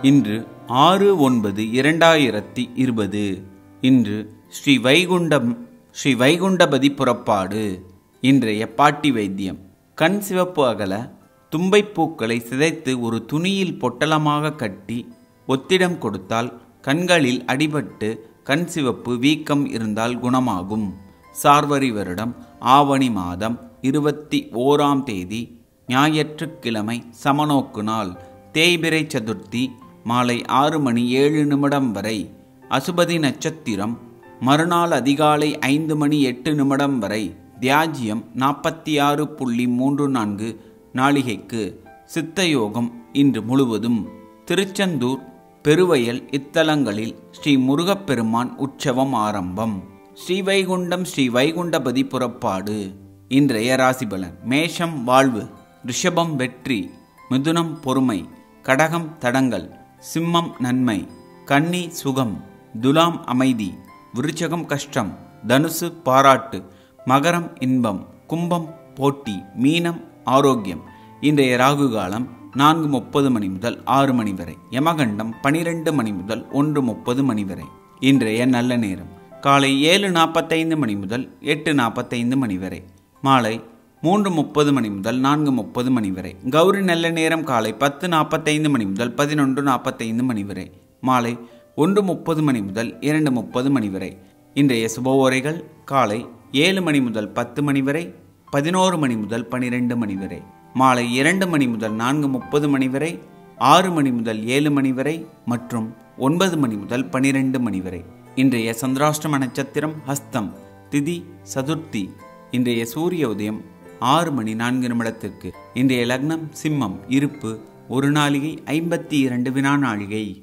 இன்று ஆறு ஒன்பது இரண்டாயிரத்தி இருபது இன்று ஸ்ரீ வைகுண்டம் ஸ்ரீ வைகுண்டபதி புறப்பாடு இன்றைய பாட்டி வைத்தியம் கண் சிவப்பு அகல தும்பைப்பூக்களை சிதைத்து ஒரு துணியில் பொட்டலமாக கட்டி ஒத்திடம் கொடுத்தால் கண்களில் அடிபட்டு கண் சிவப்பு வீக்கம் இருந்தால் குணமாகும் சார்வரி வருடம் ஆவணி மாதம் இருபத்தி ஓராம் தேதி ஞாயிற்றுக்கிழமை சமநோக்கு நாள் தேய்பிரை சதுர்த்தி மாலை ஆறு மணி ஏழு நிமிடம் வரை அசுபதி நட்சத்திரம் மறுநாள் அதிகாலை ஐந்து மணி எட்டு நிமிடம் வரை தியாஜியம் நாற்பத்தி ஆறு புள்ளி மூன்று நான்கு நாளிகைக்கு சித்த யோகம் இன்று முழுவதும் திருச்செந்தூர் பெருவயல் இத்தலங்களில் ஸ்ரீ முருகப்பெருமான் உற்சவம் ஆரம்பம் ஸ்ரீவைகுண்டம் ஸ்ரீ வைகுண்டபதி புறப்பாடு இன்றைய ராசிபலன் மேஷம் வாழ்வு ரிஷபம் வெற்றி மிதுனம் பொறுமை கடகம் தடங்கள் சிம்மம் நன்மை கன்னி சுகம் துலாம் அமைதி விருச்சகம் கஷ்டம் தனுசு பாராட்டு மகரம் இன்பம் கும்பம் போட்டி மீனம் ஆரோக்கியம் இன்றைய ராகு காலம் நான்கு முப்பது மணி முதல் ஆறு மணி வரை யமகண்டம் பனிரெண்டு மணி முதல் ஒன்று முப்பது மணி வரை இன்றைய நல்ல நேரம் காலை ஏழு நாற்பத்தைந்து மணி முதல் எட்டு நாற்பத்தைந்து மணி வரை மாலை மூன்று முப்பது மணி முதல் நான்கு முப்பது மணி வரை கௌரி நல்ல நேரம் காலை பத்து நாற்பத்தைந்து மணி முதல் பதினொன்று நாற்பத்தைந்து மணி வரை மாலை ஒன்று முப்பது மணி முதல் இரண்டு முப்பது மணி வரை இன்றைய சுபவோரைகள் காலை ஏழு மணி முதல் பத்து மணி வரை பதினோரு மணி முதல் பனிரெண்டு மணி வரை மாலை இரண்டு மணி முதல் நான்கு முப்பது மணி வரை ஆறு மணி முதல் ஏழு மணி வரை மற்றும் ஒன்பது மணி முதல் பனிரெண்டு மணி வரை இன்றைய சந்திராஷ்டம நட்சத்திரம் ஹஸ்தம் திதி சதுர்த்தி இன்றைய சூரிய உதயம் ஆறு மணி நான்கு நிமிடத்திற்கு இன்றைய லக்னம் சிம்மம் இருப்பு ஒரு நாளிகை ஐம்பத்தி இரண்டு வினா நாளிகை